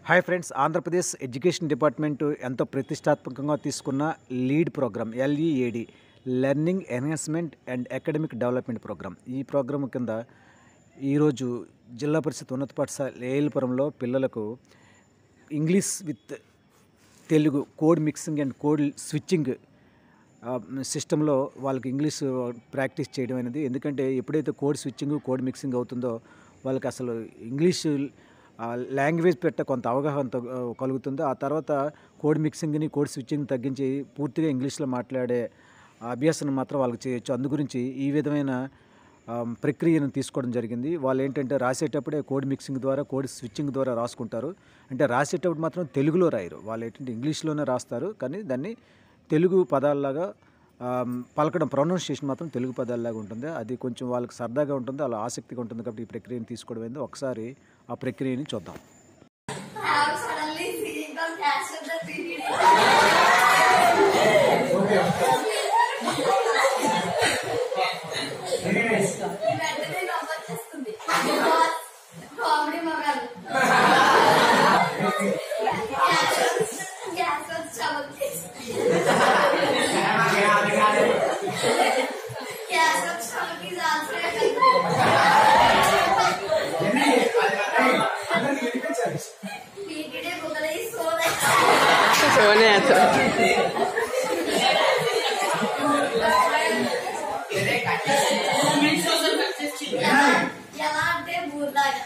Hi friends Andhra Pradesh education department ఎంతో ప్రతిష్టాత్మకంగా తీసుకున్న lead program L E A D learning enhancement and academic development program ఈ program కింద ఈరోజు జిల్లా పరిషత్ ఉన్నత పాఠశాల ఏఎల్పురంలో పిల్లలకు English with Telugu code mixing and code switching సిస్టంలో వాళ్ళకి ఇంగ్లీష్ ప్రాక్టీస్ చేయడం అనేది ఎందుకంటే ఎప్పుడైతే కోడ్ స్విచ్చింగ్ కోడ్ మిక్సింగ్ అవుతుందో వాళ్ళకి అసలు ఇంగ్లీష్ లాంగ్వేజ్ పెట్ట కొంత అవగాహన తగ్- కలుగుతుందో ఆ తర్వాత కోడ్ మిక్సింగ్ని కోడ్ స్విచ్చింగ్ తగ్గించి పూర్తిగా ఇంగ్లీష్లో మాట్లాడే అభ్యాసం మాత్రం వాళ్ళకి చేయొచ్చు అందు గురించి ఈ విధమైన ఆ, ప్రక్రియను తీసుకోవడం జరిగింది వాళ్ళు ఏంటంటే రాసేటప్పుడే కోడ్ మిక్సింగ్ ద్వారా కోడ్ స్విచ్చింగ్ ద్వారా రాసుకుంటారు అంటే రాసేటప్పుడు మాత్రం తెలుగులో రాయరు వాళ్ళు ఏంటంటే ఇంగ్లీష్లోనే రాస్తారు కానీ దాన్ని తెలుగు పదాల్లాగా ఆ, పలకడం ప్రొనౌన్సియేషన్ మాత్రం తెలుగు పదాల్లాగా ఉంటుంది అది కొంచెం వాళ్ళకి సరదాగా ఉంటుంది అలా ఆసక్తిగా ఉంటుంది కాబట్టి ఈ ప్రక్రియను తీసుకోవడం ఏందో ఒకసారి ఆ ప్రక్రియని చూద్దాం have suddenly seen the cash of the PDD. వెంటనే నవ్వొచ్చేస్తుంది కామెడీ మగాలు గ్యాస్ వచ్చి చమకేస్తుంది గ్యాస్ వచ్చి చమకి పీటీడే బుగలై సోదా सोने तो ఎలా అంటే బూర్లాగా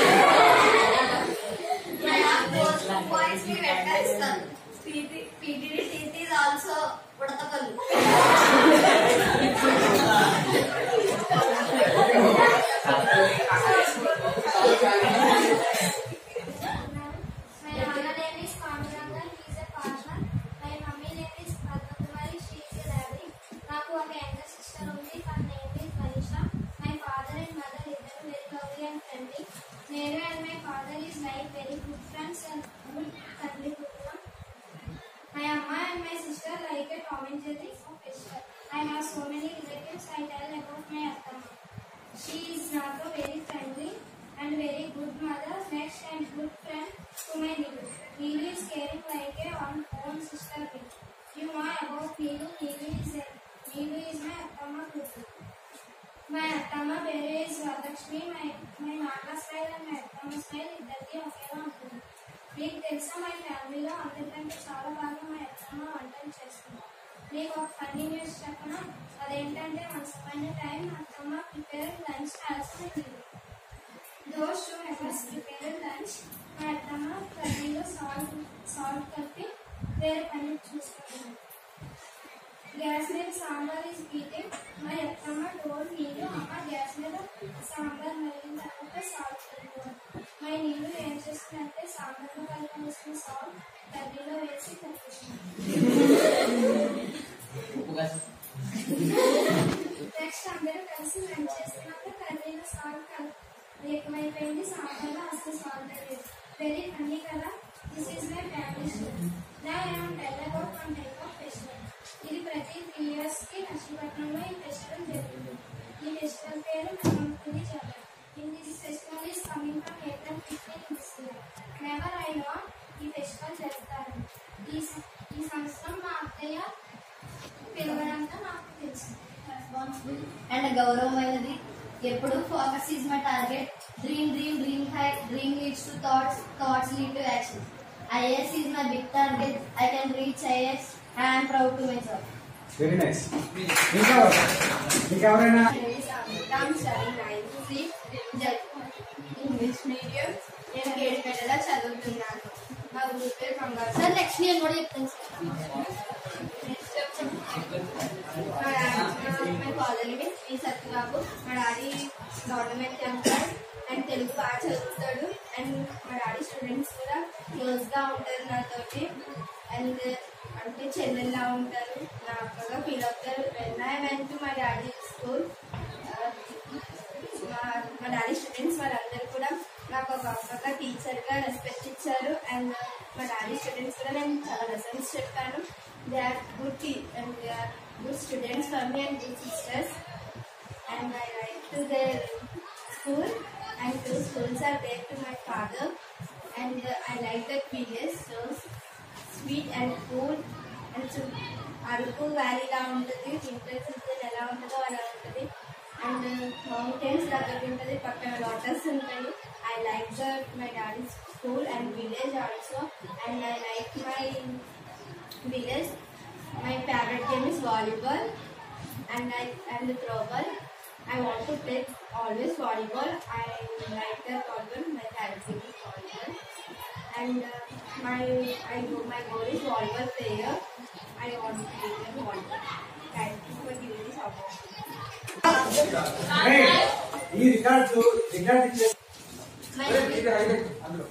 పాయింట్స్ ని వెంటాయిస్తాను పీటీడీ టీత్ is also Udathapalli My mother name is Panduranga. He is a partner. My mummy name is Padmakumari. She is a library. నాకు ఒక younger sister ఉంది. తన name is Manisha. My father and mother ఇద్దరు very lovely and friendly. నేను and my father is like very good friends and good family కుటుంబం. My amma and my sister like a Tom and Jerry sister. I have so many relatives. I tell about my attamma. She is not a very friendly and very good mother, next and good friend to my Nilu. Nilu is caring like a one own sister. me. You know about Nilu. Nilu is a, Nilu is my Attama Kutu. My Attama Bere is Radhakshmi. My my Naka style and my Attama style ఇద్దరిది ఒకేలా ఉంటుంది మీకు తెలుసా మా ఫ్యామిలీలో అందరికంటే చాలా బాగా మా అత్తమ్మ వంటలు చేస్తుంది మీకు ఒక ఫన్నీ న్యూస్ చెప్పనా అదేంటంటే వన్స్ అపాన్ టైం మా అత్తమ్మ prepare lunch as those two members prepare lunch మా అత్తమ్మ కర్రీలో సాల్ట్ సాల్ట్ కలిపి వేరే పని చూసుకుంటుంది గ్యాస్ మీద సాంబార్ ఈజ్ హీటెడ్ మా అత్తమ్మ డోర్ నీళ్ళు అమ్మ గ్యాస్ మీద సాంబార్ మరిగిన తర్వాత సాల్ట్ కలుపుకోవాలి మా నీళ్ళు ఏం చేస్తుందంటే సాంబార్లో కలిపిన సాల్ట్ కర్రీలో వేసి కలిపిస్తుంది నెక్స్ట్ అందరూ కలిసి లంచ్ చేస్తున్నప్పుడు కర్రీలో సాల్ట్ కల్- ఎక్కువైపోయింది సాంబార్లో అసలు సాల్ట్ లేదు వెరీ ఫన్నీ కదా this is my family story నా I'm tell about one type of festival ఇది ప్రతి త్రీ ఇయర్స్ కి నర్సీపట్నంలో ఈ ఫెస్టివల్ జరుగుతుంది ఈ ఫెస్టివల్ పేరు నమ్మకుని జాతర in this festival is coming from April fifteen this year never I know ఈ ఫెస్టివల్ జరుపుతారు ఈ స- ఈ సంవత్సరం మా అత్తయ్య పిలవడంతో నాకు తెలిసింది రెస్పాన్సిబుల్ అండ్ గౌరవమైనది ఎప్పుడు focus is my target dream dream dream high dream leads to thoughts thoughts lead to action IAS is my big target I can reach IAS I'm proud to my job very nice ఇంకా ఇంకెవరైనా I'm studying ninth C English medium నేను గేడిపేటలో చదువుతున్నాను మా ఊరి పేరు బంగారు sir next నేను కూడా చెప్తాను మా డాడీ మా ఫాదర్ నేమ్ శ్రీ సత్యబాబు మా daddy government employee and Telugu బాగా చదువుతాడు అండ్ మా డాడీ స్టూడెంట్స్ కూడా క్లోజ్ గా ఉంటారు నాతోటి అండ్ అంటే చెల్లెల్లా ఉంటారు నా అక్కగా ఫీల్ అవుతారు when I went to my daddy school మా మా డాడీ స్టూడెంట్స్ వాళ్ళందరూ కూడా నాకు ఒక అక్కగా టీచర్ గా రెస్పెక్ట్ ఇచ్చారు అండ్ మా డాడీ స్టూడెంట్స్ కూడా నేను చాలా లెసన్స్ చెప్పాను they are good tea and they are good students for me and good sisters and I write to their school and two schools are there to my father and uh, I like the village so sweet and cool and so Araku వ్యాలీలా ఉంటుంది temperature ఎలా ఉంటుందో అలా ఉంటుంది and mountains దగ్గర ఉంటుంది పక్కన waters ఉంటాయి I like the my daddy school and village also and I like my village my favourite game is volleyball and I and the throwball. I want to play always volleyball. I like the volleyball. My parents give me volleyball, and uh, my I go my goal is volleyball player. I want to play the volleyball. Thank you for giving this opportunity. ఏయ్, ఈ record record ఇచ్చే- My ఏయ్, ఇది ఐదు, అందులో.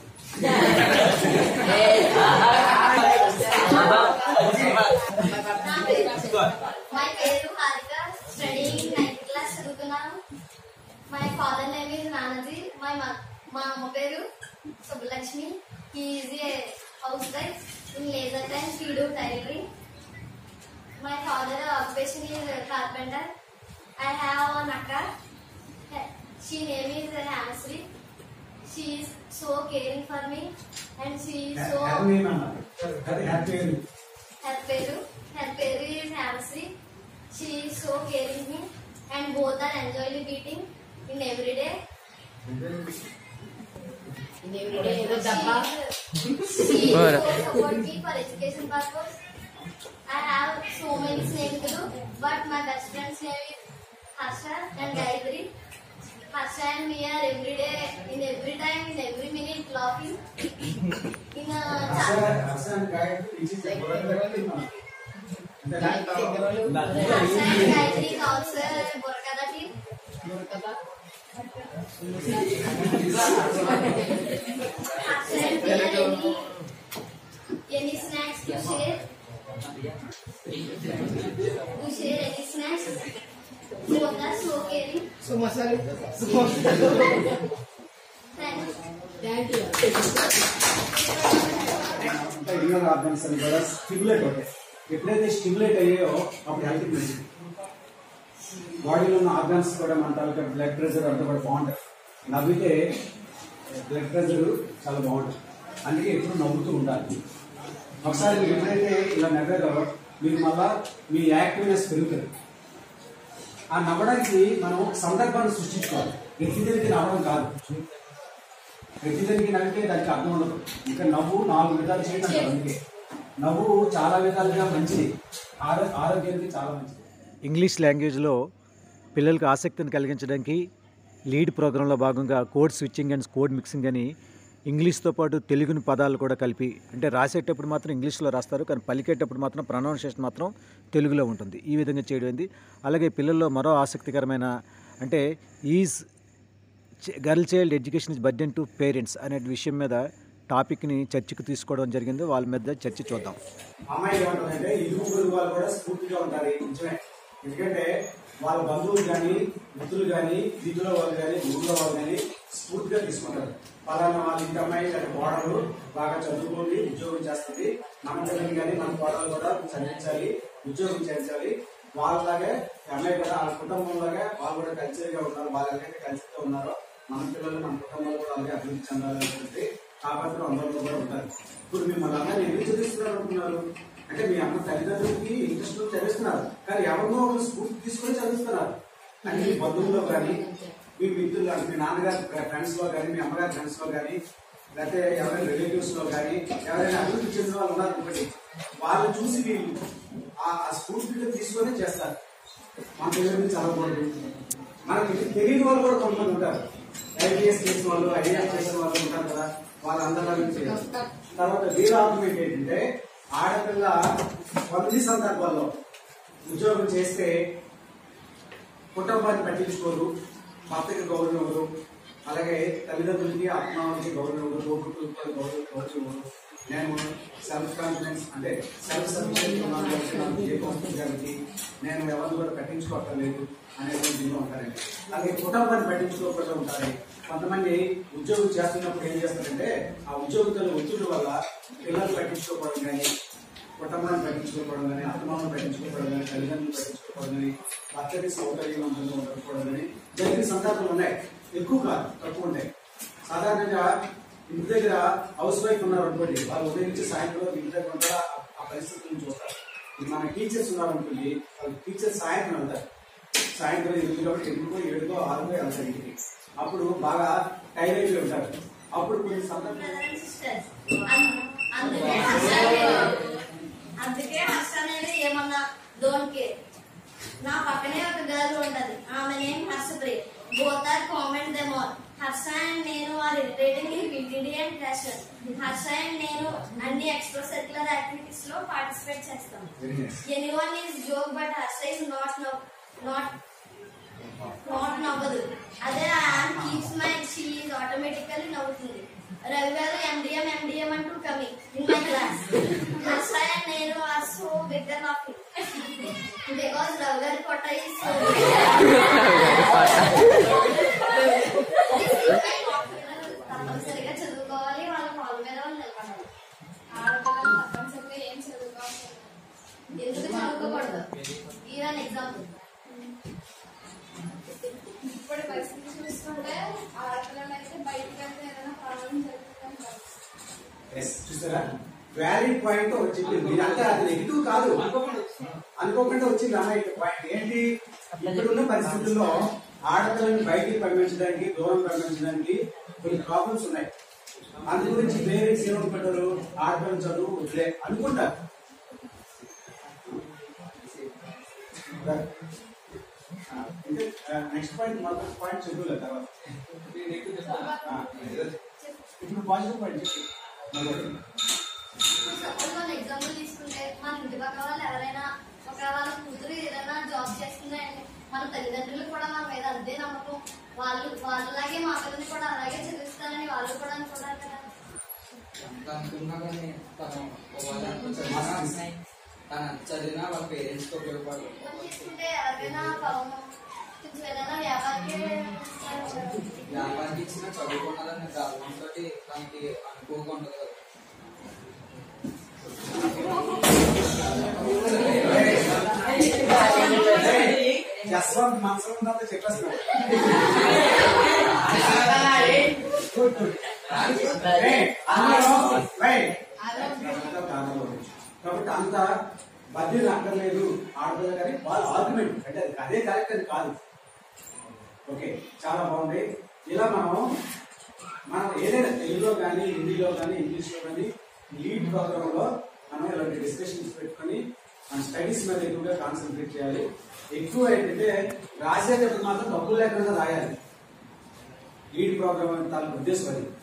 నా పేరు my పేరు హారిక స్టడీయింగ్ నైన్త్ క్లాస్ చదువుతున్నాను my father name is Nanaji my మా అమ్మ పేరు Subbalakshmi is a house wife in leisure time she do tailoring my father occupation is carpenter I have one అక్క she name is Hemasri she is so caring for me and she is so happy name అన్నారు. అది happy name. Her peru, her peru is Hamsri. She is so caring me and both are enjoying beating in every day. She is, she is Bora. so supportive for education purpose. I have so many snakes but my best friend's name is Harsha and Gayatri. Harsha and me are every day, in every time, in every minute laughing. In a అసలు అసలు గాయత్రి ఇచ్చి చెప్పగలిగితే మనం. అంతేనా? Harsha and Gayatri is also Borkada team. Harsha and me are any, any snacks to share. To share any snacks. Both are so caring. Thanks. అంటే inner organs అని కూడా stimulate అవుతాయి ఎప్పుడైతే స్టిమ్యులేట్ అయ్యాయో అప్పుడు హెల్త్ మంచిది బాడీలో ఉన్న ఆర్గన్స్ కూడా మన తాలూకా బ్లడ్ ప్రెషర్ అంతా కూడా బాగుంటుంది నవ్వితే బ్లడ్ ప్రెషర్ చాలా బాగుంటుంది అందుకే ఎప్పుడు నవ్వుతూ ఉండాలి ఒకసారి మీరు ఎప్పుడైతే ఇలా నవ్వారో మీకు మళ్ళా మీ యాక్టివ్నెస్ పెరుగుతుంది ఆ నవ్వడానికి మనం ఒక సందర్భాన్ని సృష్టించుకోవాలి ప్రతిదానికి నవ్వడం కాదు ప్రతిదానికి నవ్వితే దానికి అర్థం ఉండదు ఇంకా నవ్వు నాలుగు విధాలు చేయడం అంటారు అందుకే నవ్వు చాలా విధాలుగా మంచిది ఆరో ఆరోగ్యానికి చాలా మంచిది ఇంగ్లీష్ లాంగ్వేజ్లో పిల్లలకు ఆసక్తిని కలిగించడానికి లీడ్ ప్రోగ్రాంలో భాగంగా code switching and code mixing అని ఇంగ్లీష్తో పాటు తెలుగుని పదాలు కూడా కలిపి అంటే రాసేటప్పుడు మాత్రం ఇంగ్లీష్లో రాస్తారు కానీ పలికేటప్పుడు మాత్రం ప్రొనౌన్సియేషన్ మాత్రం తెలుగులో ఉంటుంది ఈ విధంగా చేయడం ఏంది అలాగే పిల్లల్లో మరో ఆసక్తికరమైన అంటే is girl child education is burden to parents అనే విషయం మీద టాపిక్ని చర్చకు తీసుకోవడం జరిగింది వాళ్ళ మీద చర్చ చూద్దాం అమ్మాయి ఏమంటుందంటే ఇరుగు పొరుగు వాళ్ళు కూడా స్ఫూర్తిగా ఉంటారు ఇది నిజమే ఎందుకంటే వాళ్ళ బంధువులు కానీ మిత్రులు కానీ వీధిలో వాళ్ళు కానీ ఊళ్ళో వాళ్ళు కానీ స్ఫూర్తిగా తీసుకుంటారు పలానా వాళ్ళ ఇంటి అమ్మాయి లేదా కోడలు బాగా చదువుకుంది ఉద్యోగం చేస్తుంది మన పిల్లలు కానీ మన కోడలు కూడా చదివించాలి ఉద్యోగం చేయించాలి వాళ్ళలాగే ఈ అమ్మాయి కూడా వాళ్ళ కుటుంబంలాగా వాళ్ళు కూడా కల్చర్ గా ఉన్నారు వాళ్ళు ఎలాగైతే కల్చర్ గా ఉన్నారో మన పిల్లలు మన కుటుంబాలు కూడా అలాగే అభివృద్ధి చెందాలని చెప్పి కాబట్టి అందరిలో కూడా ఉంటారు ఇప్పుడు మిమ్మల్ని అందరూ ఎందుకు చదివిస్తున్నారు అనుకున్నారు అంటే మీ అమ్మ తల్లిదండ్రులకి ఇంట్రెస్ట్ చదివిస్తున్నారు కానీ ఎవరినో ఒకరు స్ఫూర్తి తీసుకొని చదివిస్తున్నారు అంటే మీ బంధువుల్లో కానీ మీ మిత్రులు అంటే మీ నాన్నగారి ఫ్రెండ్స్ లో కానీ మీ అమ్మగారి ఫ్రెండ్స్ లో కానీ లేకపోతే ఎవరైనా రిలేటివ్స్ లో కానీ ఎవరైనా అభివృద్ధి చెందిన వాళ్ళు ఉన్నారు అనుకోండి వాళ్ళు చూసి వీళ్ళు ఆ ఆ స్ఫూర్తిగా తీసుకొని చేస్తారు మా పిల్లలు చదవకూడదు మనకి తెలియని వాళ్ళు కూడా కొంతమంది ఉంటారు ఐపీఎస్ చేసిన వాళ్ళు ఐఏఎస్ చేసిన వాళ్ళు ఉంటారు కదా వాళ్ళందరూ చేయాలి తర్వాత వీళ్ళ ఆర్గ్యుమెంట్ ఏంటంటే ఆడపిల్ల కొన్ని సందర్భాల్లో ఉద్యోగం చేస్తే కుటుంబాన్ని పట్టించుకోరు భర్తకి గౌరవం ఇవ్వరు అలాగే తల్లిదండ్రులకి అత్తమామలకి గౌరవం ఇవ్వరు తోబుట్టులకి కూడా గౌరవం గౌరవం ఇవ్వరు నేను సెల్ఫ్ కాన్ఫిడెన్స్ అంటే సెల్ఫ్ సఫిషియెంట్ ఉన్నాను కాబట్టి నాకు ఏ వస్తుంది కాబట్టి నేను ఎవరిని కూడా పట్టించుకోవట్లేదు అనేది దీనిలో ఉంటారండి అలాగే కుటుంబాన్ని పట్టించుకోకుండా ఉంటారు కొంతమంది ఉద్యోగం చేస్తున్నప్పుడు ఏం చేస్తారంటే ఆ ఉద్యోగంలో ఒత్తిడి వల్ల పిల్లలు పట్టించుకోకపోవడం కానీ కుటుంబాన్ని పట్టించుకోకపోవడం కానీ అత్తమామను పట్టించుకోకపోవడం కానీ తల్లిదండ్రులు పట్టించుకోకపోవడం కానీ భర్తకి సౌకర్యవంతంగా ఉండకపోవడం కానీ జరిగిన సందర్భాలు ఉన్నాయి ఎక్కువ కాదు తక్కువ ఉంటాయి సాధారణంగా ఇంటి దగ్గర హౌస్ వైఫ్ ఉన్నారు అనుకోండి వాళ్ళు ఉదయం నుంచి సాయంత్రం వరకు ఇంటి దగ్గర ఉంటారు ఆ- ఆ పరిస్థితులను చూస్తారు ఇప్పుడు మన టీచర్స్ ఉన్నారు అనుకోండి వాళ్ళు టీచర్స్ సాయంత్రం వెళ్తారు సాయంత్రం ఎనిమిది కాబట్టి ఎనిమిదికో ఏడుకో ఆరుకో వెళ్తారు ఇంటికి అప్పుడు బాగా టైర్ అయిపోయి ఉంటారు అప్పుడు కొన్ని సందర్భాలు బ్రదర్ అండ్ సిస్టర్స్ అందుకే హర్ష అనేది- అందుకే హర్ష అనేది ఏమన్నా డోంట్ కేర్ నా పక్కనే ఒక గర్ల్ ఉంటది ఆమె name Harshapriya both are comment them all Harsha and నేను are irritatingly building and casual Harsha and నేను అన్ని ఎక్స్ట్రా సర్క్యులర్ యాక్టివిటీస్ లో పార్టిసిపేట్ చేస్తాం very nice anyone is joke but Harsha is not not not నవ్వదు అదే I'm keeps my she is automatically నవ్వుతుంది Ravi garu MDM MDM అంటూ coming in my class Harsha and నేను are so bigger laughing because Ravi గారి పొట్ట is so తప్పనిసరిగా చదువుకోవాలి వాళ్ళ కాళ్ళ మీద వాళ్ళు నిలబడాలి ఆడపిల్లలు తప్పనిసరిగా ఏం చదువుకోవాలి ఎందుకు చదువుకోకూడదు ఈవెన్ ఎగ్జాంపుల్ ఇప్పుడు పరిస్థితి చూస్తుంటే ఆడపిల్లలు అయితే బయటకు వెళ్తే ఏదైనా ప్రాబ్లం జరుగుతుందని కాదు. ఎస్ చూసారా వ్యాలిడ్ పాయింట్ ఒకటి చెప్పింది ఇదంతా అది నెగిటివ్ కాదు అనుకోకుండా వచ్చింది అమ్మాయి పాయింట్ ఏంటి ఇప్పుడున్న పరిస్థితుల్లో ఆడపిల్లని బయటికి పంపించడానికి దూరం పంపించడానికి కొన్ని ప్రాబ్లమ్స్ ఉన్నాయి అందు గురించి పేరెంట్స్ ఏమనుకుంటారు ఆడపిల్ల చదువు వదిలే అనుకుంటారు నెక్స్ట్ పాయింట్ మొదటి పాయింట్ చదువులే తర్వాత ఆ, ఇప్పుడు పాజిటివ్ పాయింట్ చెప్పి మొదటి సపోజ్ మన ఎగ్జాంపుల్ తీసుకుంటే మన ఇంటి పక్క వాళ్ళు ఎవరైనా ఒక వాళ్ళ కూతురు ఏదైనా జాబ్ చేస్తుందంటే మన తల్లిదండ్రులు కూడా మన మీద అంతే నమ్మకం వాళ్ళు వాళ్ళలాగే మా పిల్లల్ని కూడా అలాగే చదివిస్తారని వాళ్ళు కూడా అనుకున్నారు కదా ఎంత అనుకున్నా కానీ తను వాళ్ళని చదివినా తను చదివినా వాళ్ళ పేరెంట్స్ తో ఉపయోగపడదు మనం తీసుకుంటే ఎవరికైనా పాపం కొంచెం ఏదైనా వ్యాపారకే వ్యాపారికి ఇచ్చిన చదువుకున్నదని గర్వంతో తనకి అనుకోకుండా ఉండదు కదా జస్వంత్ మనసులో ఉన్నంత చెప్పేస్తున్నాడు గుడ్ గుడ్ కాబట్టి అంత బద్దీలు అక్కర్లేదు ఆడపిల్ల కానీ వాళ్ళ ఆర్గ్యుమెంట్ అంటే అది అదే కరెక్ట్ అని కాదు ఓకే చాలా బాగుంది ఇలా మనం మనం ఏదైనా తెలుగులో కానీ హిందీలో కానీ ఇంగ్లీష్లో కానీ లీడ్ ప్రోగ్రామ్ లో మనం ఇలాంటి డిస్కషన్స్ పెట్టుకొని మన స్టడీస్ మీద ఎక్కువగా కాన్సన్ట్రేట్ చేయాలి ఎక్కువ ఏంటంటే రాసేటప్పుడు మాత్రం తప్పులు లేకుండా రాయాలి లీడ్ ప్రోగ్రామ్ అంటే తాలూకు ఉద్దేశం అది